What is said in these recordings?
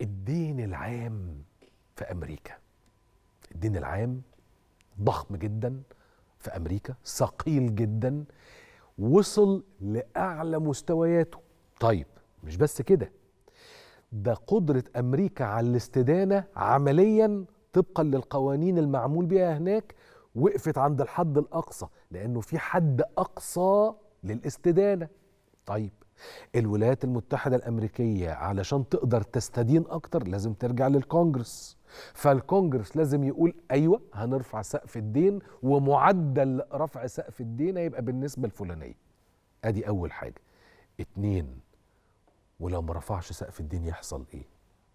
الدين العام في امريكا الدين العام ضخم جدا في امريكا ثقيل جدا وصل لاعلى مستوياته طيب مش بس كده ده قدرة أمريكا على الاستدانة عمليا طبقا للقوانين المعمول بها هناك وقفت عند الحد الأقصى لأنه في حد أقصى للاستدانة طيب الولايات المتحدة الأمريكية علشان تقدر تستدين أكتر لازم ترجع للكونجرس فالكونجرس لازم يقول أيوة هنرفع سقف الدين ومعدل رفع سقف الدين هيبقى بالنسبة الفلانية أدي أول حاجة اتنين ولو ما رفعش سقف الدين يحصل ايه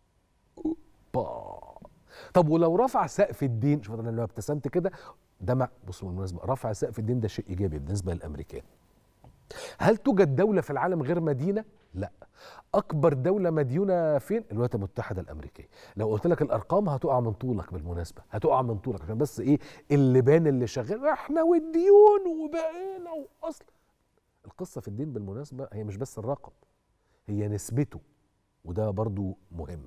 أوبا. طب ولو رفع سقف الدين شوف انا لو ابتسمت كده ده مع بصوا بالمناسبه رفع سقف الدين ده شيء ايجابي بالنسبه للامريكان هل توجد دوله في العالم غير مدينه لا اكبر دوله مديونه فين الولايات المتحده الامريكيه لو قلت لك الارقام هتقع من طولك بالمناسبه هتقع من طولك عشان بس ايه اللبان اللي شغال احنا والديون وبقينا واصل القصه في الدين بالمناسبه هي مش بس الرقم هي نسبته وده برضو مهم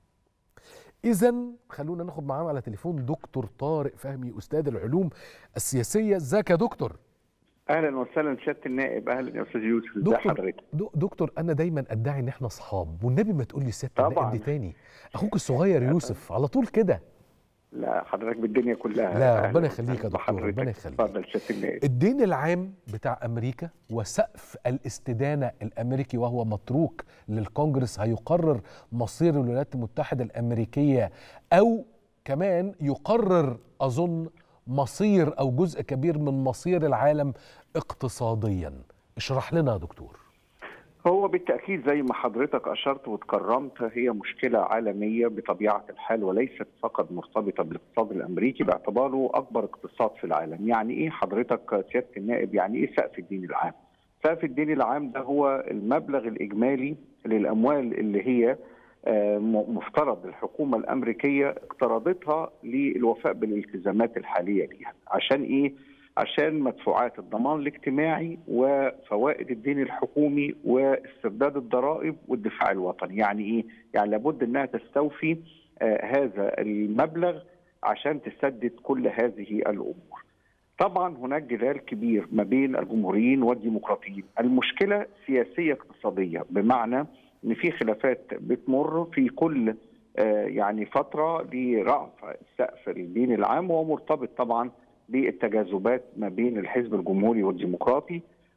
اذا خلونا ناخد معانا على تليفون دكتور طارق فهمي استاذ العلوم السياسيه ازيك يا دكتور اهلا وسهلا سياده النائب اهلا يا استاذ يوسف ازي دكتور حضرتك دو- دكتور انا دايما ادعي ان احنا اصحاب والنبي ما تقول لي سياده طبعاً. النائب دي تاني اخوك الصغير يوسف على طول كده لا حضرتك بالدنيا كلها لا، أهلاً ربنا وسهلاً يخليك يا دكتور، بحضرتك. ربنا يخليك. اتفضل سياده النائب الدين العام بتاع امريكا وسقف الاستدانه الامريكي وهو متروك للكونجرس هيقرر مصير الولايات المتحده الامريكيه او كمان يقرر اظن مصير او جزء كبير من مصير العالم اقتصاديا اشرح لنا يا دكتور هو بالتاكيد زي ما حضرتك اشرت وتكرمت هي مشكله عالميه بطبيعه الحال وليست فقط مرتبطه بالاقتصاد الامريكي باعتباره اكبر اقتصاد في العالم يعني ايه حضرتك سياده النائب يعني ايه سقف الدين العام سقف الدين العام ده هو المبلغ الاجمالي للاموال اللي هي آه، م- مفترض الحكومه الامريكيه اقترضتها للوفاء بالالتزامات الحاليه ليها عشان ايه عشان مدفوعات الضمان الاجتماعي وفوائد الدين الحكومي واسترداد الضرائب والدفاع الوطني يعني ايه يعني لابد انها تستوفي آه هذا المبلغ عشان تسدد كل هذه الامور طبعا هناك جدال كبير ما بين الجمهوريين والديمقراطيين المشكله سياسيه اقتصاديه بمعنى ان في خلافات بتمر في كل آه يعني فتره لرفع سقف الدين العام وهو مرتبط طبعا بالتجاذبات ما بين الحزب الجمهوري والديمقراطي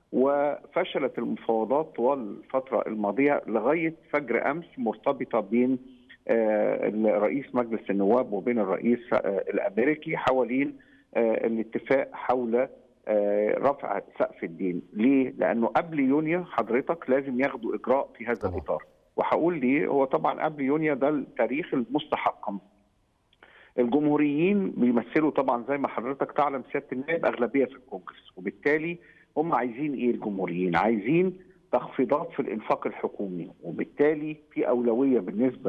وفشلت المفاوضات طوال الفترة الماضية لغاية فجر أمس مرتبطة بين آه، رئيس مجلس النواب وبين الرئيس آه، الأمريكي حوالين آه، الاتفاق حول آه، رفع سقف الدين ليه؟ لأنه قبل يونيو حضرتك لازم ياخدوا إجراء في هذا طبعا. الإطار وهقول ليه هو طبعا قبل يونيو ده التاريخ المستحقم الجمهوريين بيمثلوا طبعا زي ما حضرتك تعلم سياده النائب اغلبيه في الكونجرس وبالتالي هم عايزين ايه الجمهوريين؟ عايزين تخفيضات في الانفاق الحكومي وبالتالي في اولويه بالنسبه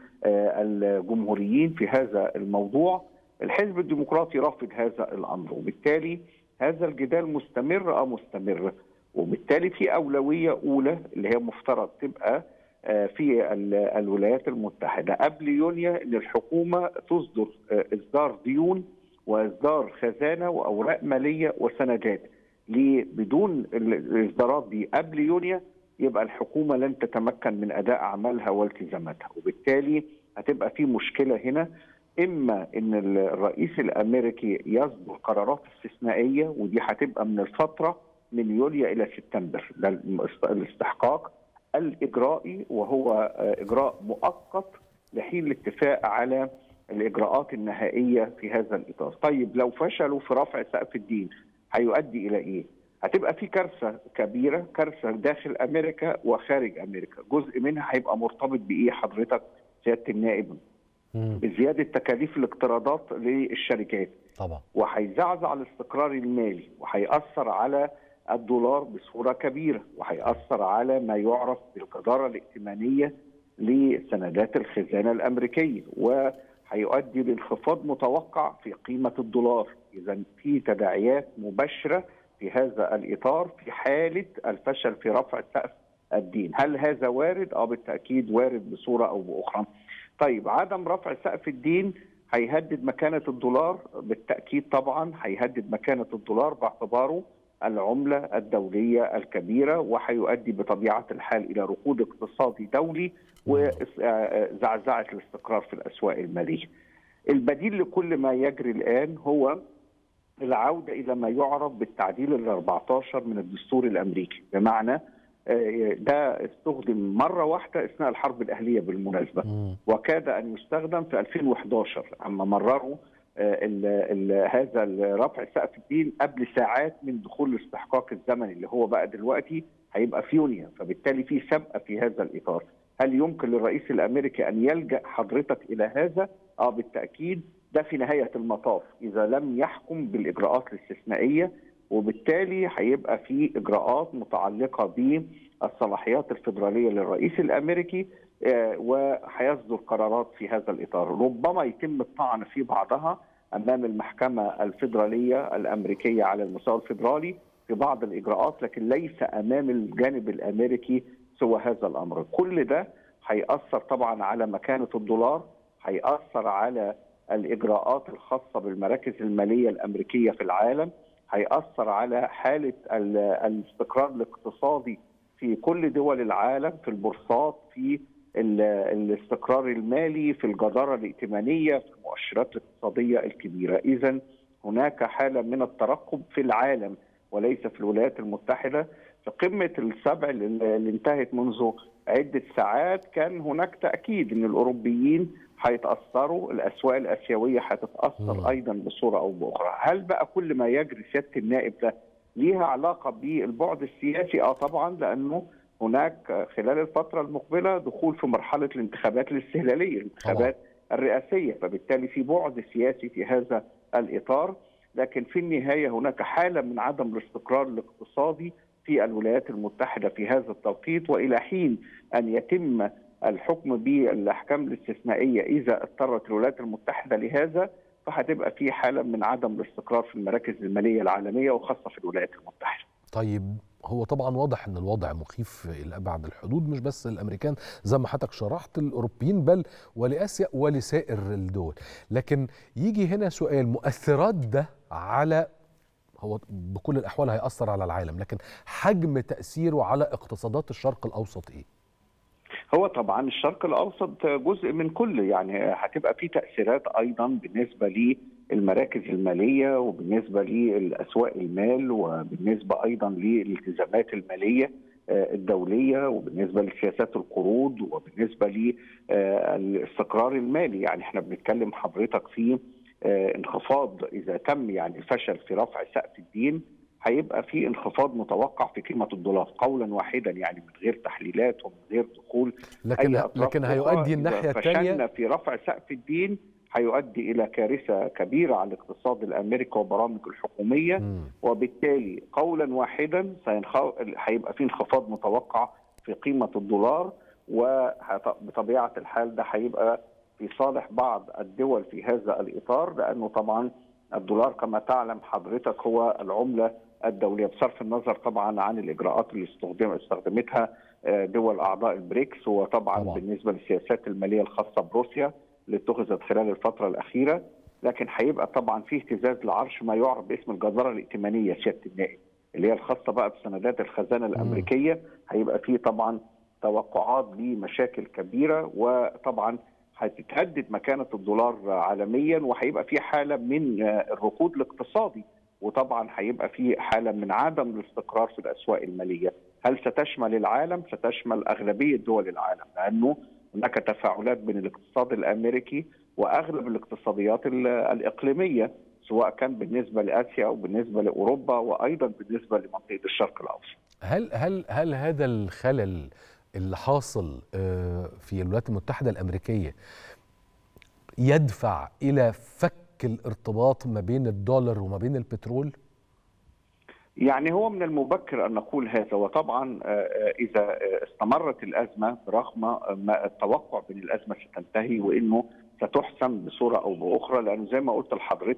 للجمهوريين في هذا الموضوع الحزب الديمقراطي رافض هذا الامر وبالتالي هذا الجدال مستمر اه مستمر وبالتالي في اولويه اولى اللي هي مفترض تبقى آه، في ال- الولايات المتحده قبل يونيو ان الحكومه تصدر آه، اصدار ديون واصدار خزانه واوراق ماليه وسندات ليه بدون ال- الاصدارات دي قبل يونيو يبقى الحكومه لن تتمكن من اداء اعمالها والتزاماتها وبالتالي هتبقى في مشكله هنا اما ان ال- الرئيس الامريكي يصدر قرارات استثنائيه ودي هتبقى من الفتره من يوليو الى سبتمبر ده الاست- الاستحقاق الاجرائي وهو آه، اجراء مؤقت لحين الاتفاق على الاجراءات النهائيه في هذا الاطار. طيب لو فشلوا في رفع سقف الدين هيؤدي الى ايه؟ هتبقى في كارثه كبيره، كارثه داخل امريكا وخارج امريكا، جزء منها هيبقى مرتبط بايه حضرتك سياده النائب؟ مم. بزياده تكاليف الاقتراضات للشركات. طبعا وهيزعزع الاستقرار المالي وهيأثر على الدولار بصورة كبيرة وهيأثر على ما يعرف بالجدارة الائتمانية لسندات الخزانة الأمريكية وهيؤدي لانخفاض متوقع في قيمة الدولار إذا في تداعيات مباشرة في هذا الإطار في حالة الفشل في رفع سقف الدين هل هذا وارد اه بالتاكيد وارد بصوره او باخرى طيب عدم رفع سقف الدين هيهدد مكانه الدولار بالتاكيد طبعا هيهدد مكانه الدولار باعتباره العمله الدوليه الكبيره وهيؤدي بطبيعه الحال الى ركود اقتصادي دولي وزعزعه الاستقرار في الاسواق الماليه. البديل لكل ما يجري الان هو العوده الى ما يعرف بالتعديل ال 14 من الدستور الامريكي بمعنى ده استخدم مره واحده اثناء الحرب الاهليه بالمناسبه وكاد ان يستخدم في 2011 اما مرروا ال ال هذا رفع سقف الدين قبل ساعات من دخول الاستحقاق الزمني اللي هو بقى دلوقتي هيبقى في يونيو فبالتالي في سبقه في هذا الاطار هل يمكن للرئيس الامريكي ان يلجا حضرتك الى هذا؟ اه بالتاكيد ده في نهايه المطاف اذا لم يحكم بالاجراءات الاستثنائيه وبالتالي هيبقى في اجراءات متعلقه بالصلاحيات الفدراليه للرئيس الامريكي وهيصدر قرارات في هذا الاطار، ربما يتم الطعن في بعضها امام المحكمه الفدراليه الامريكيه على المستوى الفدرالي في بعض الاجراءات لكن ليس امام الجانب الامريكي سوى هذا الامر، كل ده هيأثر طبعا على مكانه الدولار، هيأثر على الاجراءات الخاصه بالمراكز الماليه الامريكيه في العالم، هيأثر على حاله الاستقرار الاقتصادي في كل دول العالم في البورصات في الاستقرار المالي في الجداره الائتمانيه في المؤشرات الاقتصاديه الكبيره اذا هناك حاله من الترقب في العالم وليس في الولايات المتحده في قمه السبع اللي انتهت منذ عده ساعات كان هناك تاكيد ان الاوروبيين هيتاثروا الاسواق الاسيويه هتتاثر ايضا بصوره او باخرى هل بقى كل ما يجري سياده النائب ده ليها علاقه بالبعد السياسي اه طبعا لانه هناك خلال الفتره المقبله دخول في مرحله الانتخابات الاستهلاليه الانتخابات طبعا. الرئاسيه فبالتالي في بعد سياسي في هذا الاطار لكن في النهايه هناك حاله من عدم الاستقرار الاقتصادي في الولايات المتحده في هذا التوقيت والى حين ان يتم الحكم بالاحكام الاستثنائيه اذا اضطرت الولايات المتحده لهذا فهتبقى في حاله من عدم الاستقرار في المراكز الماليه العالميه وخاصه في الولايات المتحده. طيب هو طبعا واضح ان الوضع مخيف الى ابعد الحدود مش بس الامريكان زي ما حضرتك شرحت الاوروبيين بل ولاسيا ولسائر الدول لكن يجي هنا سؤال مؤثرات ده على هو بكل الاحوال هياثر على العالم لكن حجم تاثيره على اقتصادات الشرق الاوسط ايه هو طبعا الشرق الاوسط جزء من كل يعني هتبقى في تاثيرات ايضا بالنسبه للمراكز الماليه وبالنسبه للاسواق المال وبالنسبه ايضا للالتزامات الماليه الدوليه وبالنسبه لسياسات القروض وبالنسبه للاستقرار المالي يعني احنا بنتكلم حضرتك في انخفاض اذا تم يعني الفشل في رفع سقف الدين هيبقى في انخفاض متوقع في قيمه الدولار قولا واحدا يعني من غير تحليلات ومن غير دخول لكن أي لكن هيؤدي الناحيه الثانيه فشلنا في رفع سقف الدين هيؤدي الى كارثه كبيره على الاقتصاد الامريكي وبرامج الحكوميه م. وبالتالي قولا واحدا سينخ... هيبقى في انخفاض متوقع في قيمه الدولار وبطبيعه الحال ده هيبقى في صالح بعض الدول في هذا الاطار لانه طبعا الدولار كما تعلم حضرتك هو العمله الدوليه بصرف النظر طبعا عن الاجراءات اللي استخدم استخدمتها دول اعضاء البريكس وطبعا طبعا. بالنسبه للسياسات الماليه الخاصه بروسيا اللي اتخذت خلال الفتره الاخيره لكن هيبقى طبعا في اهتزاز لعرش ما يعرف باسم الجداره الائتمانيه سياده النائب اللي هي الخاصه بقى بسندات الخزانه الامريكيه هيبقى في طبعا توقعات لمشاكل كبيره وطبعا هتتهدد مكانه الدولار عالميا وهيبقى في حاله من الركود الاقتصادي وطبعا هيبقى في حاله من عدم الاستقرار في الاسواق الماليه، هل ستشمل العالم؟ ستشمل اغلبيه دول العالم لانه هناك تفاعلات بين الاقتصاد الامريكي واغلب الاقتصاديات الاقليميه سواء كان بالنسبه لاسيا او بالنسبه لاوروبا وايضا بالنسبه لمنطقه الشرق الاوسط. هل هل هل هذا الخلل اللي حاصل في الولايات المتحدة الأمريكية يدفع إلى فك الارتباط ما بين الدولار وما بين البترول؟ يعني هو من المبكر أن نقول هذا وطبعا إذا استمرت الأزمة برغم ما التوقع بأن الأزمة ستنتهي وأنه ستحسم بصورة أو بأخرى لأنه زي ما قلت لحضرتك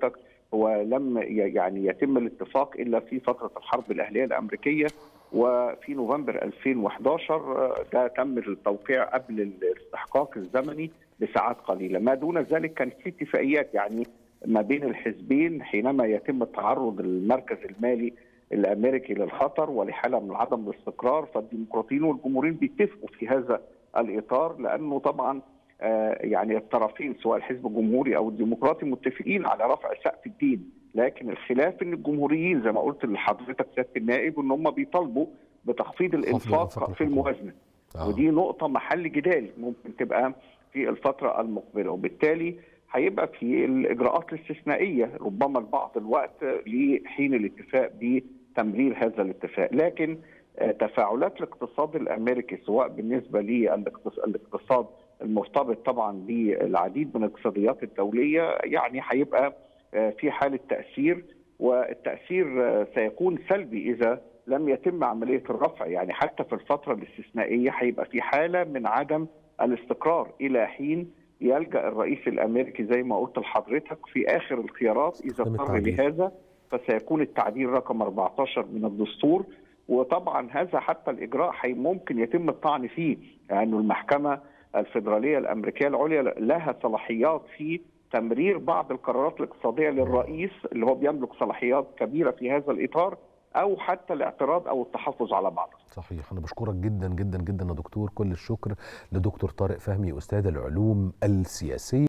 هو لم يعني يتم الاتفاق الا في فتره الحرب الاهليه الامريكيه وفي نوفمبر 2011 ده تم التوقيع قبل الاستحقاق الزمني بساعات قليله، ما دون ذلك كانت في اتفاقيات يعني ما بين الحزبين حينما يتم تعرض المركز المالي الامريكي للخطر ولحاله من عدم الاستقرار فالديمقراطيين والجمهوريين بيتفقوا في هذا الاطار لانه طبعا يعني الطرفين سواء الحزب الجمهوري او الديمقراطي متفقين على رفع سقف الدين لكن الخلاف ان الجمهوريين زي ما قلت لحضرتك سياده النائب ان هم بيطالبوا بتخفيض الانفاق في الموازنه آه. ودي نقطه محل جدال ممكن تبقى في الفتره المقبله وبالتالي هيبقى في الاجراءات الاستثنائيه ربما لبعض الوقت لحين الاتفاق بتمرير هذا الاتفاق لكن تفاعلات الاقتصاد الامريكي سواء بالنسبه للاقتصاد المرتبط طبعا بالعديد من الاقتصاديات الدوليه يعني هيبقى في حاله تاثير والتاثير سيكون سلبي اذا لم يتم عمليه الرفع يعني حتى في الفتره الاستثنائيه هيبقى في حاله من عدم الاستقرار الى حين يلجا الرئيس الامريكي زي ما قلت لحضرتك في اخر الخيارات اذا اضطر لهذا فسيكون التعديل رقم 14 من الدستور وطبعا هذا حتى الاجراء ممكن يتم الطعن فيه لانه يعني المحكمه الفيدراليه الامريكيه العليا لها صلاحيات في تمرير بعض القرارات الاقتصاديه للرئيس اللي هو بيملك صلاحيات كبيره في هذا الاطار او حتى الاعتراض او التحفظ على بعض. صحيح انا بشكرك جدا جدا جدا يا دكتور كل الشكر لدكتور طارق فهمي استاذ العلوم السياسيه